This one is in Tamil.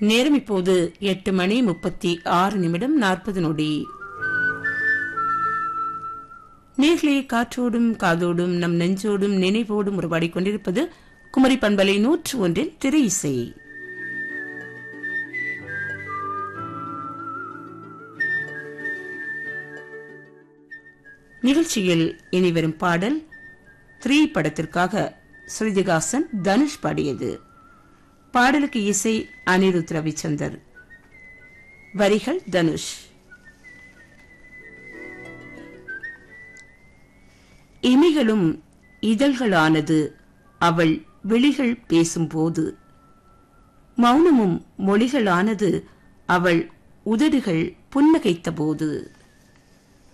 நேரம் இப்போது எட்டு மணி முப்பத்தி ஆறு நிமிடம் நாற்பது நொடி நேர்களே காற்றோடும் காதோடும் நம் நெஞ்சோடும் நினைவோடும் உருவாடிக் கொண்டிருப்பது குமரி பண்பலை நூற்று ஒன்றில் திரை இசை நிகழ்ச்சியில் இனிவரும் பாடல் த்ரீ படத்திற்காக ஸ்ருதிகாசன் தனுஷ் பாடியது பாடலுக்கு இசை அனிருத் ரவிச்சந்தர் வரிகள் தனுஷ் இமைகளும் இதழ்களானது அவள் விழிகள் பேசும்போது மௌனமும் மொழிகளானது அவள் உதடுகள் புன்னகைத்தபோது